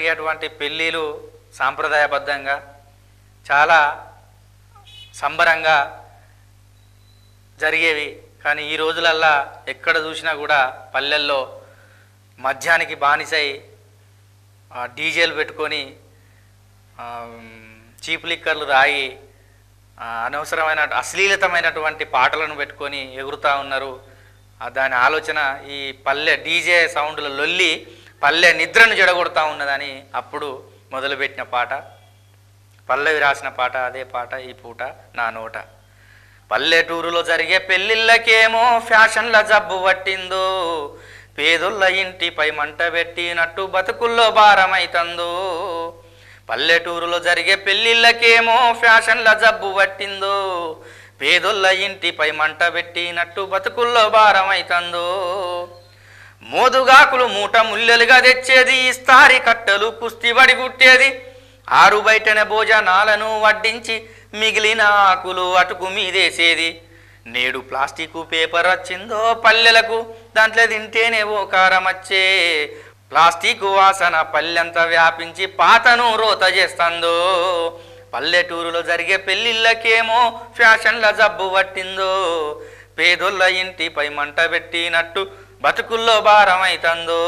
జరిగేటువంటి పెళ్ళిళ్ళు సాంప్రదాయబద్ధంగా చాలా సంబరంగా జరిగేవి కానీ ఈ రోజులల్లా ఎక్కడ చూసినా కూడా పల్లెల్లో మద్యానికి బానిసై ఆ, డీజేలు పెట్టుకొని ఆ, చీప్ లిక్కర్లు రాయి ఆ, అనవసరమైన అశ్లీలతమైనటువంటి పాటలను పెట్టుకొని ఎగురుతూ ఉన్నారు ఆ, దాని ఆలోచన ఈ పల్లె డీజే సౌండ్ల లొల్లి పల్లె నిద్రను జడగొడతా ఉన్నదని అప్పుడు మొదలుపెట్టిన పాట పల్లవి రాసిన పాట అదే పాట ఈ పూట నా నోట పల్లెటూరులో జరిగే పెళ్ళిళ్ళకేమో ఫ్యాషన్ల జబ్బు పట్టిందో పేదొల్ల ఇంటిపై మంట పెట్టినట్టు బతుకుల్లో భారమైతందో పల్లెటూరులో జరిగే పెళ్ళిళ్ళకేమో ఫ్యాషన్ల జబ్బు పట్టిందో పేదొల్ల ఇంటిపై మంట పెట్టినట్టు బతుకుల్లో భారమైతందో మోదుగాకులు మూట ముల్లెలుగా తెచ్చేది ఇస్తారి కట్టలు కుస్తీబడి గుట్టేది ఆరు బయటనే భోజనాలను వడ్డించి మిగిలిన ఆకులు అటుకు మీదేసేది నేడు ప్లాస్టిక్ పేపర్ వచ్చిందో పల్లెలకు దాంట్లో తింటేనే ఓ కారం వచ్చే ప్లాస్టిక్ వాసన పల్లెంతా వ్యాపించి పాతను రోత చేస్తుందో పల్లెటూరులో జరిగే పెళ్ళిళ్ళకేమో ఫ్యాషన్ల జబ్బు పట్టిందో పేదోళ్ళ ఇంటిపై మంట పెట్టినట్టు బతుకుల్లో భారమైతందో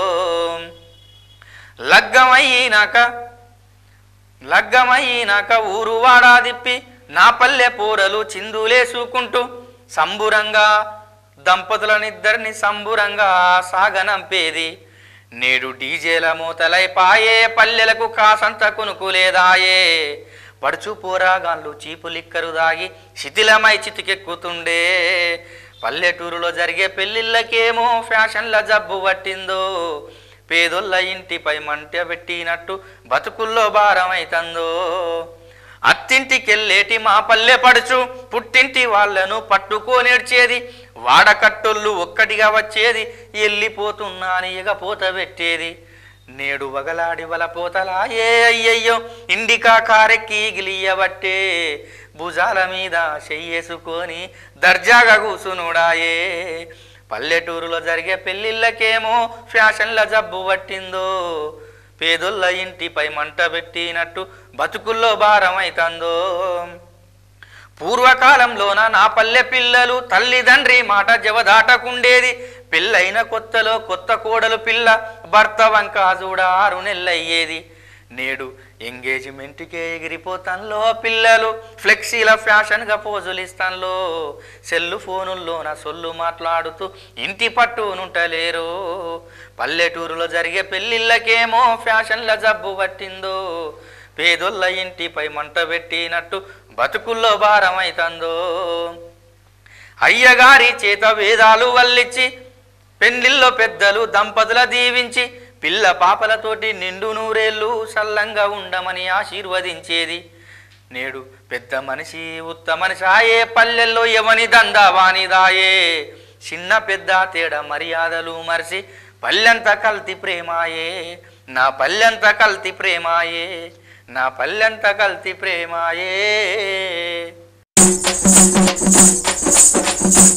లగ్గమయ్యినాక లగ్గమయ్యినాక ఊరు వాడా దిప్పి నా పల్లె పూరలు చిందులేసుకుంటూ సంబురంగా దంపతులనిద్దరిని సంబురంగా సాగనంపేది నేడు డీజేల మూతలై పాయే పల్లెలకు కాసంత కునుకులేదాయే పడుచు పోరాగాన్లు చీపు లిక్కరు దాగి శిథిలమై చితికెక్కుతుండే పల్లెటూరులో జరిగే పెళ్ళిళ్ళకేమో ఫ్యాషన్ల జబ్బు పట్టిందో పేదోళ్ళ ఇంటిపై మంట పెట్టినట్టు బతుకుల్లో భారమైతందో అత్తింటికెళ్ళేటి మా పల్లె పడుచు పుట్టింటి వాళ్ళను పట్టుకోనేడ్చేది వాడకట్టొళ్ళు ఒక్కటిగా వచ్చేది వెళ్ళిపోతున్నాని ఎగపోత పెట్టేది నేడు వగలాడి వల పోతలా ఏ అయ్యయ్యో ఇండికా కారెక్కి గిలియబట్టే భుజాల మీద చెయ్యేసుకొని దర్జాగా కూసునుడాయే పల్లెటూరులో జరిగే పెళ్ళిళ్ళకేమో ఫ్యాషన్ల జబ్బు పట్టిందో పేదొల్ల ఇంటిపై మంట పెట్టినట్టు బతుకుల్లో భారమైతందో పూర్వకాలంలోన నా పల్లె పిల్లలు తల్లిదండ్రి మాట జవదాటకుండేది పెళ్ళైన కొత్తలో కొత్త కోడలు పిల్ల భర్త వంక చూడ ఆరు నెల్లయ్యేది నేడు ఎంగేజ్మెంట్కే ఎగిరిపోతాన్లో పిల్లలు ఫ్లెక్సీల ఫ్యాషన్గా పోజులిస్తాన్లో సెల్లు ఫోనుల్లోన సొల్లు మాట్లాడుతూ ఇంటి పట్టునుంటలేరు పల్లెటూరులో జరిగే పెళ్ళిళ్ళకేమో ఫ్యాషన్ల జబ్బు పట్టిందో పేదొల్ల ఇంటిపై మంట పెట్టినట్టు బతుకుల్లో భారమైతందో అయ్యగారి చేత వేదాలు వల్లిచ్చి పెండ్లిల్లో పెద్దలు దంపతుల దీవించి పిల్ల పాపలతోటి నిండు నూరేళ్ళు సల్లంగా ఉండమని ఆశీర్వదించేది నేడు పెద్ద మనిషి ఉత్త మనిషి ఆయే పల్లెల్లో ఎవని దందా వానిదాయే చిన్న పెద్ద తేడా మర్యాదలు మరిసి పల్లెంత కల్తి ప్రేమాయే నా పల్లెంత కల్తి ప్రేమాయే నా పల్లెంత కల్తి ప్రేమాయే